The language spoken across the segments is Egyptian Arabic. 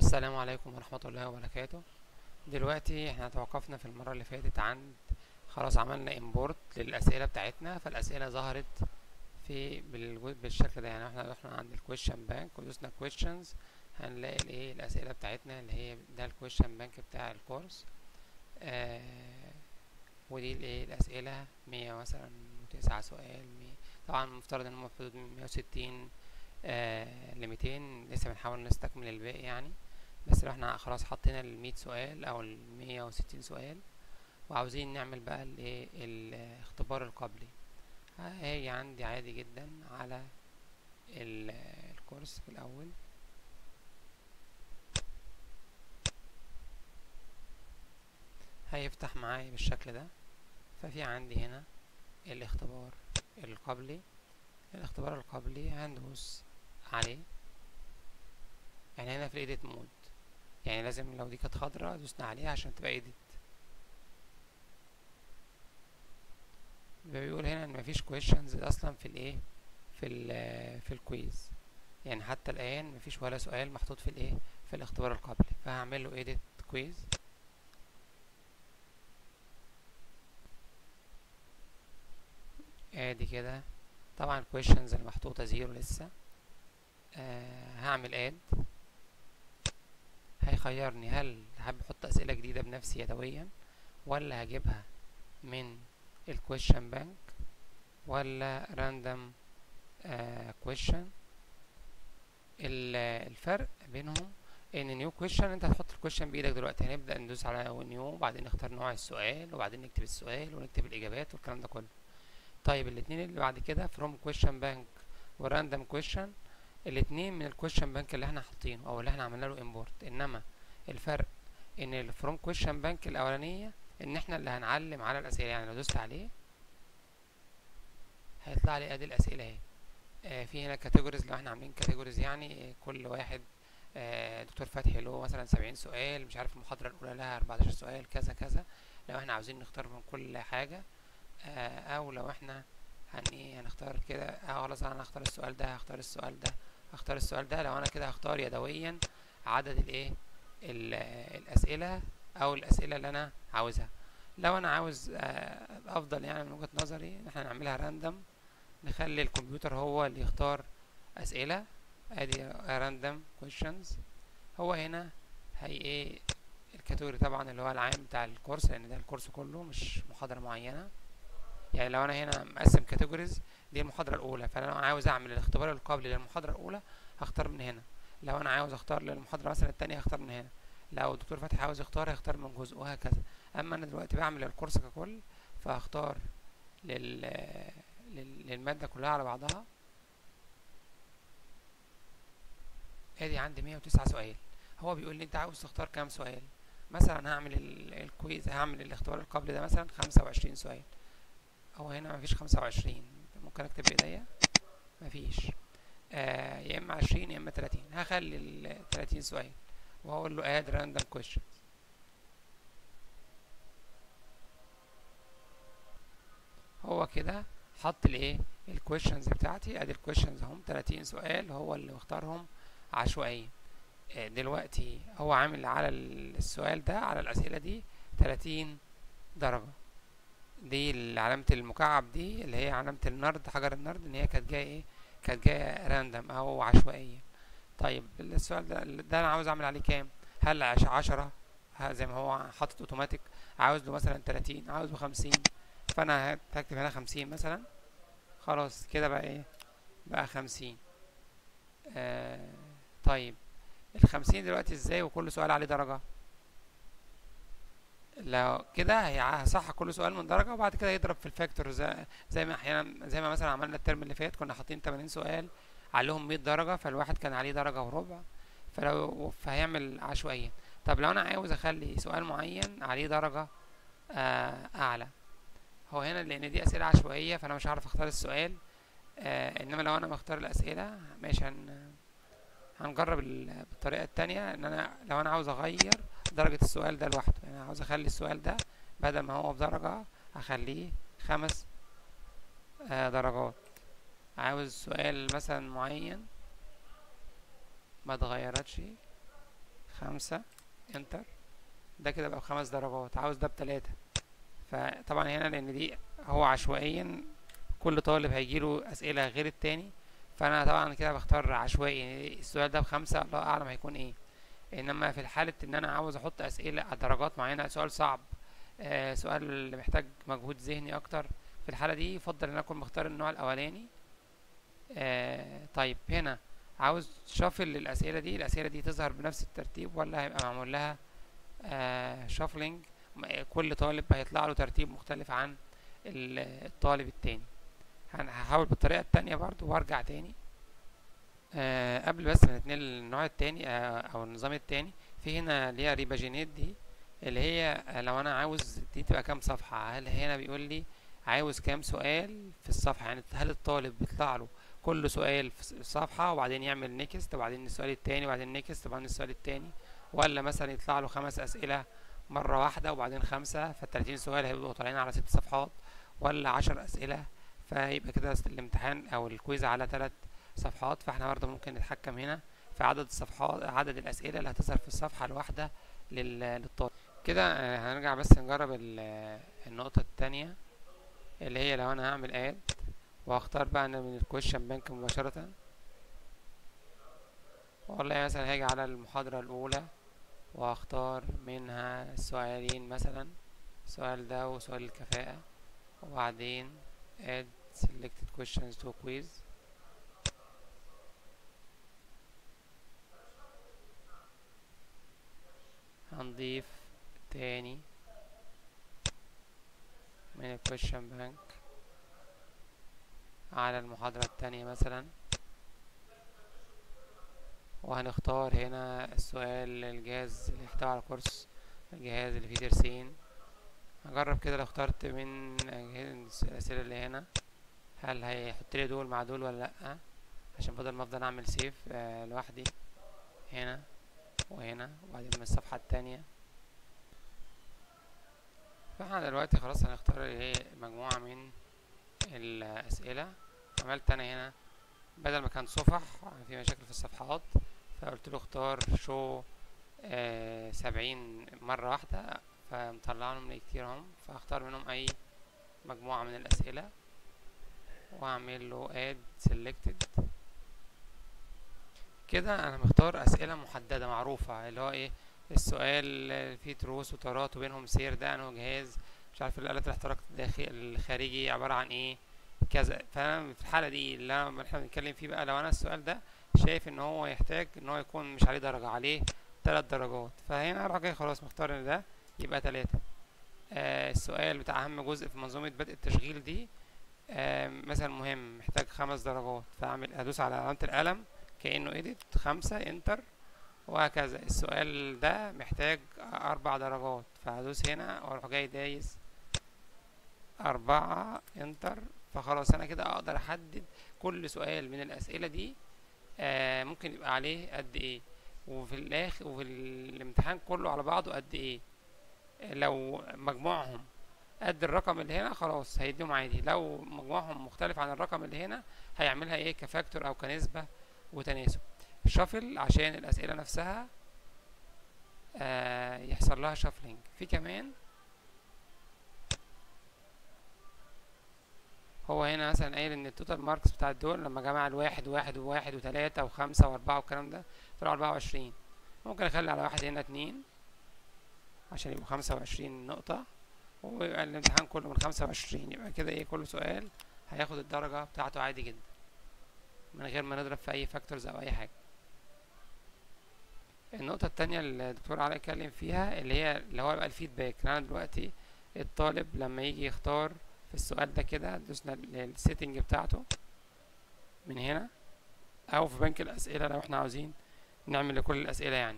السلام عليكم ورحمة الله وبركاته دلوقتي احنا توقفنا في المرة اللي فاتت عند خلاص عملنا امبورت للأسئلة بتاعتنا فالأسئلة ظهرت في بالجو- بالشكل ده يعني احنا رحنا عند الكويشن بانك ودوسنا كويشنز هنلاقي الايه الأسئلة بتاعتنا اللي هي ده الكويشن بانك بتاع الكورس آه ودي الايه الأسئلة مية مثلا وتسعة سؤال مية طبعا المفترض ان هم في حدود مية وستين آه لميتين لسه بنحاول نستكمل الباقي يعني بس لو احنا خلاص حطينا المية سؤال او المية وستين سؤال وعاوزين نعمل بقى الايه الاختبار القبلي هاجي عندي عادي جدا على ال- الكورس في الاول هيفتح معايا بالشكل ده ففي عندي هنا الاختبار القبلي الاختبار القبلي هندوس عليه يعني هنا في الايديت مود يعني لازم لو دي كانت خضرا دوسنا عليها عشان تبقى ايديت بيقول هنا ان مفيش questions اصلا في الايه في ال في الكويز يعني حتى الان مفيش ولا سؤال محطوط في الايه في الاختبار القبلي فهعمل له edit quiz ادي كده طبعا questions اللي محطوطة زيرو لسه آه هعمل add هيخيرني هل حابب احط اسئلة جديدة بنفسي يدويا ولا هجيبها من الكويشن بانك ولا راندوم كويشن الفرق بينهم ان نيو كويشن انت هتحط الكويشن بايدك دلوقتي هنبدا ندوس على نيو وبعدين نختار نوع السؤال وبعدين نكتب السؤال ونكتب الاجابات والكلام ده كله طيب الاثنين اللي بعد كده فروم كويشن بانك وراندوم كويشن الاثنين من الكويشن بانك اللي احنا حاطينه او اللي احنا عملنا له امبورت انما الفرق ان الفروم كويشن بانك الاولانيه ان احنا اللي هنعلم على الاسئله يعني لو دوست عليه هيطلع لي ادي الاسئله اهي آه في هنا كاتيجوريز لو احنا عاملين كاتيجوريز يعني آه، كل واحد آه دكتور فتحي له مثلا سبعين سؤال مش عارف المحاضره الاولى لها 14 سؤال كذا كذا لو احنا عاوزين نختار من كل حاجه آه او لو احنا هن ايه هنختار كده اه خلاص انا هختار السؤال ده هختار السؤال ده هختار السؤال ده لو انا كده هختار يدويا عدد الايه ال- الاسئله او الاسئله اللي انا عاوزها لو انا عاوز آه، افضل يعني من وجهة نظري ان احنا نعملها راندوم نخلي الكمبيوتر هو اللي يختار اسئلة ادي راندوم questions هو هنا هي ايه الكاتيجوري طبعا اللي هو العام بتاع الكورس لان ده الكورس كله مش محاضرة معينة يعني لو انا هنا مقسم كاتيجوريز دي المحاضرة الاولى فانا لو عاوز اعمل الاختبار القبلي للمحاضرة الاولى هختار من هنا لو انا عاوز اختار للمحاضرة مثلا التانية هختار من هنا لو الدكتور فتحي عاوز يختار هيختار من جزء وهكذا اما انا دلوقتي بعمل الكورس ككل فهختار لل... لل... للمادة كلها على بعضها ادي عندي 109 سؤال هو بيقول لي انت عاوز تختار كام سؤال مثلا هعمل ال- الكويز هعمل الاختبار القبلي ده مثلا 25 سؤال هو هنا مفيش 25 ممكن اكتب بايديا مفيش آه يا اما 20 يا اما 30 هخلي ال 30 سؤال وهقول له add random question هو كده حط الايه الكويشنز بتاعتي ادي الكويشنز اهم 30 سؤال هو اللي مختارهم عشوائيا آه، دلوقتي هو عامل على ال- السؤال ده على الاسئله دي 30 درجه دي ال- علامه المكعب دي اللي هي علامه النرد حجر النرد ان هي كانت جايه ايه كانت جايه راندم او عشوائيا طيب السؤال ده ده انا عاوز اعمل عليه كام هل عش- عشرة ها- زي ما هو حاطط اوتوماتيك عاوز له مثلا 30 عاوز له 50 فانا هكتب هنا 50 مثلا خلاص كده بقى ايه بقى 50 آه طيب الخمسين دلوقتي ازاي وكل سؤال عليه درجة لو كده هي هصح كل سؤال من درجة وبعد كده يضرب في الفاكتور زي, زي ما احيانا زي ما مثلا عملنا الترم اللي فات كنا حاطين 80 سؤال عليهم 100 درجة فالواحد كان عليه درجة وربع فلو فهيعمل عشوائيا طب لو انا عاوز اخلي سؤال معين عليه درجة آه اعلى هو هنا لان دي اسئلة عشوائية فانا مش هعرف اختار السؤال آه انما لو انا بختار الاسئلة ماشي هن هنجرب ال- بالطريقة التانية ان انا لو انا عاوز اغير درجة السؤال ده لوحده يعني عاوز اخلي السؤال ده بدل ما هو بدرجة اخليه خمس آه درجات عاوز سؤال مثلا معين ما اتغيرتش خمسة انتر ده كده بقى بخمس درجات عاوز ده بتلاتة فطبعا هنا لان دي هو عشوائيا كل طالب هيجيله اسئلة غير التاني فانا طبعا كده بختار عشوائي يعني السؤال ده بخمسة الله اعلم هيكون ايه انما في الحالة ان انا عاوز احط اسئلة على درجات معينة سؤال صعب آه سؤال محتاج مجهود ذهني اكتر في الحالة دي يفضل ان انا اكون مختار النوع الاولاني آه طيب هنا عاوز شافل للاسئلة دي الاسئلة دي تظهر بنفس الترتيب ولا هيبقى معمول لها آه شافلينج كل طالب هيطلع له ترتيب مختلف عن الطالب التاني هحاول بالطريقة التانية برضو وارجع تاني آه قبل بس ما نتنقل للنوع التاني آه او النظام التاني في هنا اللي هي ريباجينيت دي اللي هي لو انا عاوز دي تبقى كام صفحة هل هنا بيقول لي عاوز كام سؤال في الصفحة يعني هل الطالب بيطلع له كل سؤال في صفحة وبعدين يعمل نيكست وبعدين السؤال التاني وبعدين نيكست وبعدين السؤال التاني ولا مثلا يطلع له خمس أسئلة مرة واحدة وبعدين خمسة فالتلاتين سؤال هيبقوا طالعين على ست صفحات ولا عشر أسئلة فيبقى كده الامتحان أو الكويز على تلات صفحات فاحنا برضه ممكن نتحكم هنا في عدد الصفحات عدد الأسئلة اللي هتظهر في الصفحة الواحدة للطالب كده هنرجع بس نجرب النقطة التانية اللي هي لو أنا هعمل اد وهختار بقى أنا من الكويشن بانك مباشرة والله مثلا هاجي على المحاضرة الأولى وهختار منها سؤالين مثلا السؤال ده وسؤال الكفاءة وبعدين add selected questions to quiz هنضيف تاني من ال question bank على المحاضرة التانية مثلا وهنختار هنا السؤال الجهاز اللي يحتوي على كورس الجهاز اللي فيه درسين هجرب كده لو اخترت من الأسئلة اللي هنا هل هيحط لي دول مع دول ولا لأ عشان بدل ما افضل اعمل سيف آه لوحدي هنا وهنا وبعدين من الصفحة التانية فاحنا دلوقتي خلاص هنختار ايه مجموعة من الأسئلة عملت انا هنا بدل ما كان صفح في مشاكل في الصفحات فقلت له اختار شو آه سبعين مرة واحدة فمطلع لهم كتير هم فاختار منهم اي مجموعة من الاسئلة واعمل له add selected كده انا مختار اسئلة محددة معروفة اللي هو ايه السؤال فيه تروس وتارات وبينهم سير ده انه جهاز مش عارف الالات الاحتراق الداخلي الخارجي عبارة عن ايه كذا فانا في الحالة دي اللي انا احنا بنتكلم فيه بقى لو انا السؤال ده شايف ان هو يحتاج ان هو يكون مش عليه درجة عليه تلات درجات فهنا اروح جاي خلاص مختار ان ده يبقى تلاتة آه السؤال بتاع اهم جزء في منظومة بدء التشغيل دي آه مثلا مهم محتاج خمس درجات فاعمل ادوس على علامة القلم كأنه edit خمسة انتر وهكذا السؤال ده محتاج اربع درجات فهدوس هنا واروح جاي دايس اربعة انتر فخلاص انا كده اقدر احدد كل سؤال من الاسئلة دي آه ممكن يبقى عليه قد ايه وفي الاخر وفي الامتحان كله على بعضه قد ايه لو مجموعهم قد الرقم اللي هنا خلاص هيديهم عادي لو مجموعهم مختلف عن الرقم اللي هنا هيعملها ايه كفاكتور او كنسبة وتناسب شافل عشان الاسئلة نفسها آه يحصل لها شافلينج في كمان هو هنا مثلا قايل ان التوتال ماركس بتاع الدول لما جمع الواحد وواحد وواحد وتلاتة وخمسة واربعة والكلام ده طلعوا اربعة وعشرين ممكن اخلي على واحد هنا اتنين عشان يبقوا خمسة وعشرين نقطة ويبقى الامتحان كله من خمسة وعشرين يبقى كده ايه كل سؤال هياخد الدرجة بتاعته عادي جدا من غير ما نضرب في اي فاكتورز او اي حاجة النقطة التانية اللي الدكتور علاء اتكلم فيها اللي هي اللي هو بقى الفيدباك انا دلوقتي الطالب لما يجي يختار في السؤال ده كده دوسنا السيتنج بتاعته من هنا او في بنك الاسئلة لو احنا عاوزين نعمل لكل الاسئلة يعني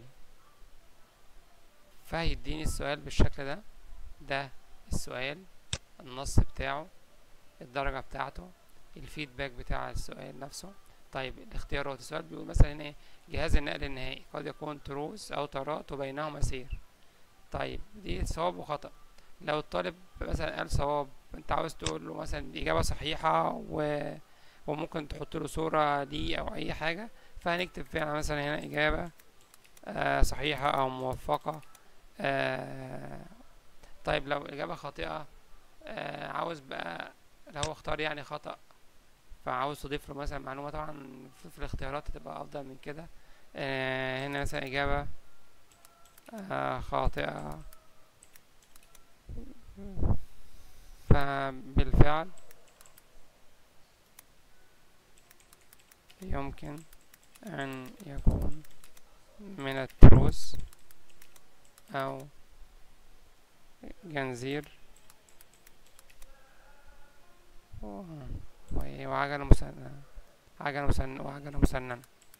فهيديني السؤال بالشكل ده ده السؤال النص بتاعه الدرجة بتاعته الفيدباك بتاع السؤال نفسه طيب الاختيارات السؤال بيقول مثلا هنا جهاز النقل النهائي قد يكون تروس او تارات وبينهما سير طيب دي صواب وخطأ لو الطالب مثلا قال صواب انت عاوز تقول له مثلا الإجابة صحيحة و... وممكن تحط له صورة ليه أو أي حاجة فهنكتب فيها مثلا هنا إجابة آه صحيحة أو موفقة آه طيب لو الإجابة خاطئة آه عاوز بقى لو هو اختار يعني خطأ فعاوز تضيف له مثلا معلومة طبعا في, في الاختيارات تبقى أفضل من كده آه هنا مثلا إجابة آه خاطئة فبالفعل يمكن أن يكون من التروس أو جنزير و- وعجلة مسننة عجلة مسننة وعجلة مسننة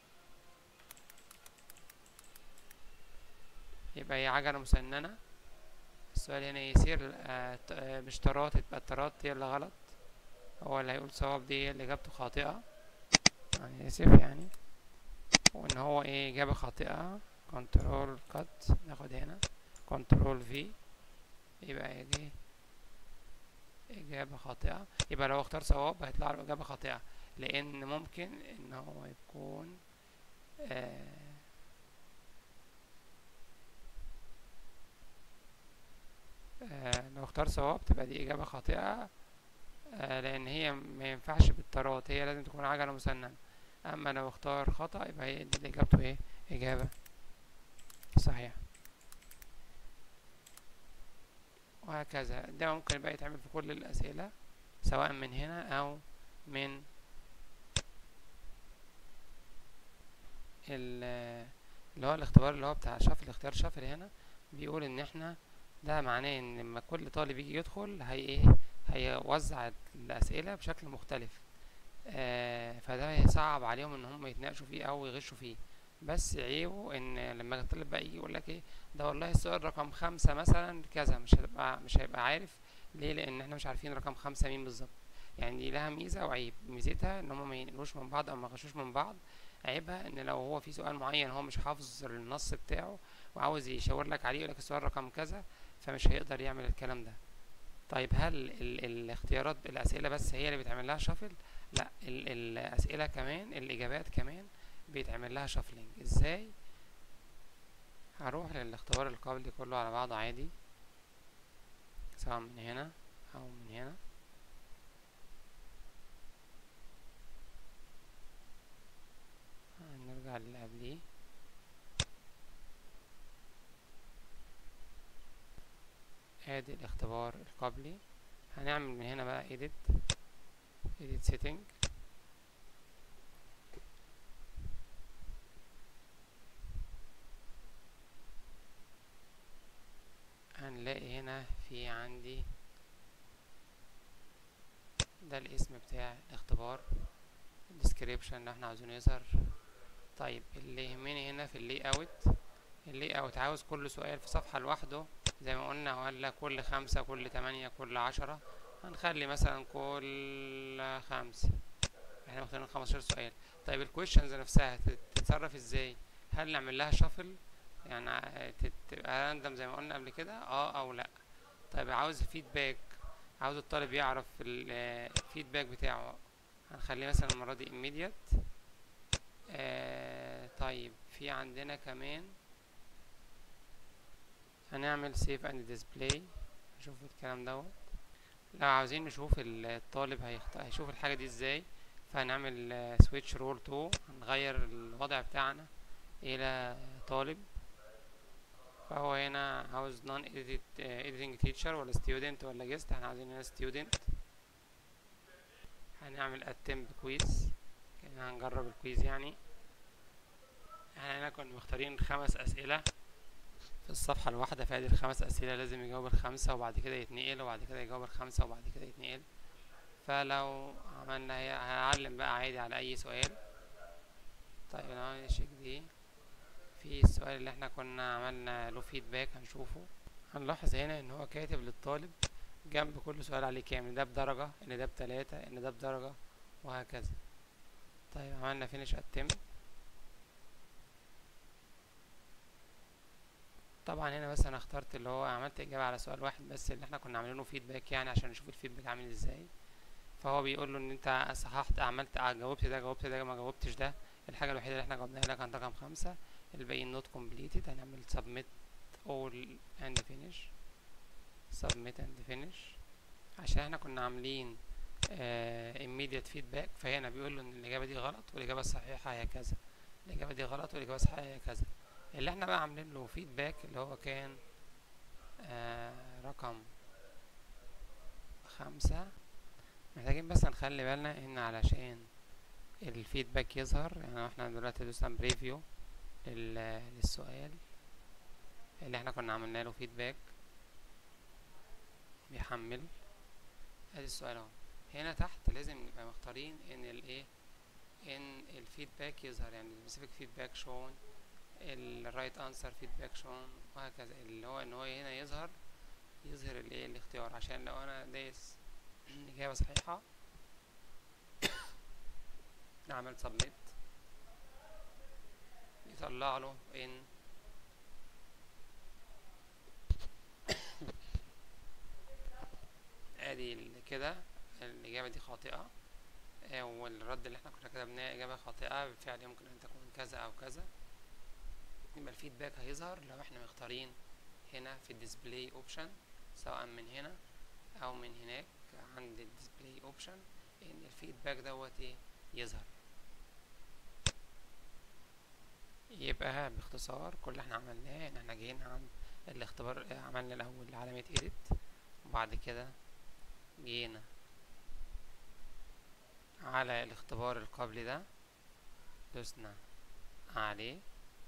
يبقى هي عجلة مسننة السؤال هنا يصير آه، ت- آه، مش ترات يبقى الترات هي اللي غلط هو اللي هيقول صواب دي اللي إجابته خاطئة يعني يسف يعني وإن هو إيه إجابة خاطئة كنترول كات ناخد هنا كنترول في يبقى دي إجابة خاطئة يبقى لو اختار صواب هيطلع له إجابة خاطئة لأن ممكن إن هو يكون آه آه لو اختار صواب تبقى دي إجابة خاطئة آه لأن هي ما ينفعش بالطرات هي لازم تكون عجلة مسننة أما لو اختار خطأ يبقى هي دي اللي إجابته إيه إجابة صحيحة وهكذا ده ممكن بقى يتعمل في كل الأسئلة سواء من هنا أو من ال- اللي هو الاختبار اللي هو بتاع شفل اختيار شفل هنا بيقول ان احنا ده معناه ان لما كل طالب يجي يدخل هي ايه هيوزع الاسئله بشكل مختلف آه فده هيصعب عليهم ان هم يتناقشوا فيه او يغشوا فيه بس عيبه ان لما الطالب بقى يجي يقول لك ايه ده والله السؤال رقم خمسة مثلا كذا مش هتبقى مش هيبقى عارف ليه لان احنا مش عارفين رقم خمسة مين بالظبط يعني دي لها ميزة وعيب ميزتها ان هم ما ينقلوش من بعض او ما يغشوش من بعض عيبها ان لو هو في سؤال معين هو مش حافظ النص بتاعه وعاوز يشاور لك عليه يقول لك السؤال رقم كذا فمش هيقدر يعمل الكلام ده طيب هل ال الاختيارات الأسئلة بس هي اللي بيتعمل لها شافل لا ال الأسئلة كمان الإجابات كمان بيتعمل لها شافلينج ازاي هروح للاختبار القبلي كله على بعضه عادي سواء من هنا أو من هنا نرجع للي قبليه ادي الاختبار القبلي هنعمل من هنا بقى edit edit setting هنلاقي هنا في عندي ده الاسم بتاع الاختبار description اللي احنا عاوزينه يظهر طيب اللي يهمني هنا في اللي اوت اللي اوت عاوز كل سؤال في صفحة لوحده زي ما قلنا ولا كل خمسة كل تمانية كل عشرة هنخلي مثلا كل خمسة احنا مختارين خمستاشر سؤال طيب الكويشنز نفسها تت- تتصرف ازاي هل نعمل لها شافل يعني ع- تت- تبقى راندم زي ما قلنا قبل كده اه او لا طيب عاوز فيدباك عاوز الطالب يعرف الفيدباك بتاعه هنخليه مثلا المرة دي immediate آه طيب في عندنا كمان هنعمل save and display نشوف الكلام دوت لو عاوزين نشوف الطالب هيخت... هيشوف الحاجة دي ازاي فهنعمل آه، switch role to هنغير الوضع بتاعنا إلى طالب فهو هنا عاوز non edit آه، editing teacher ولا student ولا guest احنا عاوزين هنا student هنعمل attempt quiz كنا هنجرب الكويز يعني احنا هنا كنا مختارين خمس أسئلة في الصفحة الواحدة فادي الخمس أسئلة لازم يجاوب الخمسة وبعد كده يتنقل وبعد كده يجاوب الخمسة وبعد كده يتنقل فلو عملنا هي هعلم بقى عادي على أي سؤال طيب انا نشيك دي في السؤال اللي احنا كنا عملنا له فيدباك هنشوفه هنلاحظ هنا ان هو كاتب للطالب جنب كل سؤال عليه كام ان ده بدرجة ان ده بتلاتة ان ده بدرجة وهكذا طيب عملنا فينيش اتم طبعا هنا بس انا اخترت اللي هو عملت اجابة على سؤال واحد بس اللي احنا كنا عاملينه فيدباك يعني عشان نشوف الفيدباك عامل ازاي فهو بيقول له ان انت صححت عملت آه، جاوبت ده جاوبت ده ما جاوبتش ده الحاجة الوحيدة اللي احنا جاوبناها لك كان رقم خمسة الباقيين نوت كومبليتد هنعمل submit all and finish submit and finish عشان احنا كنا عاملين آه immediate feedback فهنا بيقول له ان الاجابه دي غلط والاجابه الصحيحه هي كذا الاجابه دي غلط والاجابه الصحيحه هي كذا اللي احنا بقى عاملين له فيدباك اللي هو كان آه رقم خمسة محتاجين بس نخلي بالنا ان علشان الفيدباك يظهر يعني احنا دلوقتي دوسنا بريفيو للسؤال اللي احنا كنا عملنا له فيدباك بيحمل ادي السؤال اهو هنا تحت لازم نبقى مختارين ان الايه ان الفيدباك يظهر يعني specific feedback shown الرايت انسر فيدباك شون وهكذا اللي هو ان هو هنا يظهر يظهر الايه الاختيار عشان لو انا دايس اجابه صحيحه عملت سبميت يطلع له ان ادي كده الاجابه دي خاطئه والرد اللي احنا كنا كتبناه اجابه خاطئه بالفعل يمكن ان تكون كذا او كذا يبقى الفيدباك هيظهر لو احنا مختارين هنا في الديسبلاي اوبشن سواء من هنا او من هناك عند الديسبلاي اوبشن ان الفيدباك دوت ايه يظهر يبقى باختصار كل اللي احنا عملناه ان احنا جينا عند الاختبار عملنا الاول علامة edit وبعد كده جينا على الاختبار القبلي ده دوسنا عليه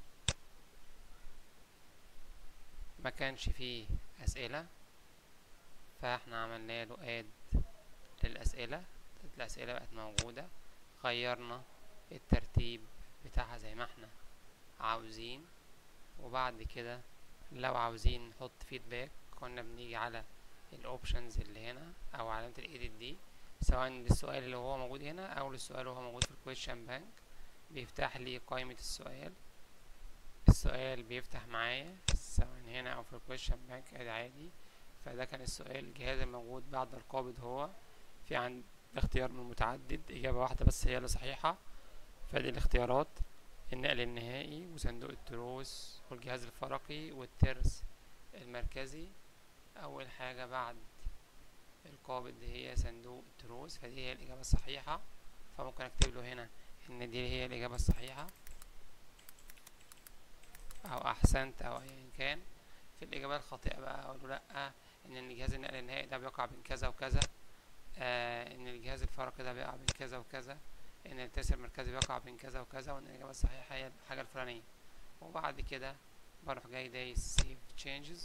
ما كانش فيه أسئلة فاحنا عملنا له اد للأسئلة الأسئلة بقت موجودة غيرنا الترتيب بتاعها زي ما احنا عاوزين وبعد كده لو عاوزين نحط فيدباك كنا بنيجي على الاوبشنز اللي هنا او علامة الايديت دي سواء للسؤال اللي هو موجود هنا او للسؤال اللي هو موجود في الكويشن بانك بيفتح لي قائمة السؤال السؤال بيفتح معايا سواء هنا او في الكويشن بانك ادي عادي فده كان السؤال الجهاز الموجود بعد القابض هو في عند اختيار من متعدد اجابة واحدة بس هي اللي صحيحة فدي الاختيارات النقل النهائي وصندوق التروس والجهاز الفرقي والترس المركزي اول حاجة بعد القابض هي صندوق التروس فدي هي الاجابة الصحيحة فممكن اكتب له هنا ان دي هي الاجابة الصحيحة او احسنت او ايا كان في الاجابة الخاطئة بقى اقول له لا ان الجهاز النقل النهائي ده بيقع بين كذا وكذا آه ان الجهاز الفرقي ده بيقع بين كذا وكذا ان التاسع المركزي بيقع بين كذا وكذا وان الاجابة الصحيحة هي الحاجة الفلانية وبعد كده بروح جاي دايس save changes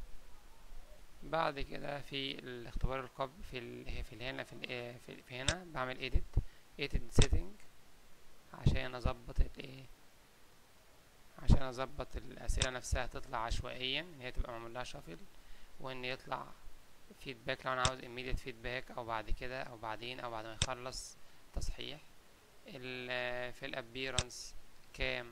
بعد كده في الاختبار القبل في ال في هنا في, ال في, في هنا بعمل edit edit setting عشان اظبط الايه عشان اظبط الاسئله نفسها تطلع عشوائيا ان هي تبقى معمول لها شافل وان يطلع فيدباك لو انا عاوز immediate فيدباك او بعد كده او بعدين او بعد ما يخلص تصحيح في الابيرنس كام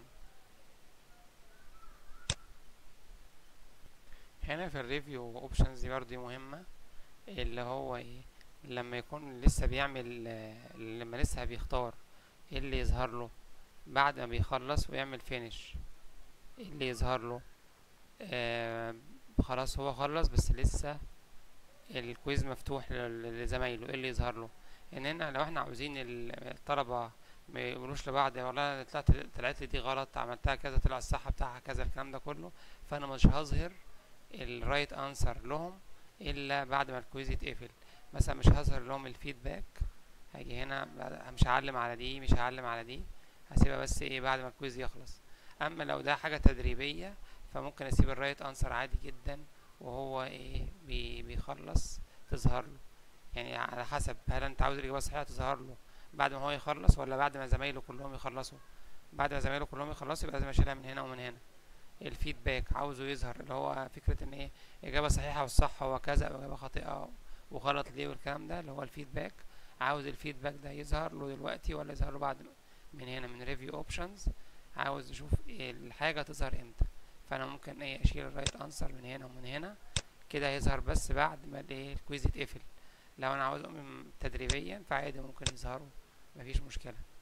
هنا في الريفيو اوبشنز دي برضه مهمة اللي هو ايه لما يكون لسه بيعمل لما لسه بيختار ايه اللي يظهر له بعد ما بيخلص ويعمل فينش ايه اللي يظهر له آه خلاص هو خلص بس لسه الكويز مفتوح لزمايله ايه اللي يظهر له ان هنا لو احنا عاوزين الطلبة ما يقولوش لبعض والله انا طلعت طلعت لي دي غلط عملتها كذا طلع الصح بتاعها كذا الكلام ده كله فانا مش هظهر الرايت انسر لهم الا بعد ما الكويز يتقفل مثلا مش هظهر لهم الفيدباك هاجي هنا مش هعلم على دي مش هعلم على دي هسيبها بس ايه بعد ما الكويز يخلص اما لو ده حاجة تدريبية فممكن اسيب الرايت انسر عادي جدا وهو ايه بي بيخلص تظهر له يعني على حسب هل انت عاوز الاجابة الصحيحة تظهر له بعد ما هو يخلص ولا بعد ما زمايله كلهم يخلصوا بعد ما زمايله كلهم يخلصوا يبقى لازم اشيلها من هنا ومن هنا الفيدباك عاوزه يظهر اللي هو فكرة ان ايه اجابة صحيحة والصح هو كذا او اجابة خاطئة وغلط ليه والكلام ده اللي هو الفيدباك عاوز الفيدباك ده يظهر له دلوقتي ولا يظهر له بعد من هنا من ريفيو اوبشنز عاوز اشوف إيه الحاجة تظهر امتى فانا ممكن ايه اشيل الرايت انسر من هنا ومن هنا كده هيظهر بس بعد ما الايه الكويز يتقفل لو انا عاوز تدريبيا فعادي ممكن يظهروا مفيش مشكلة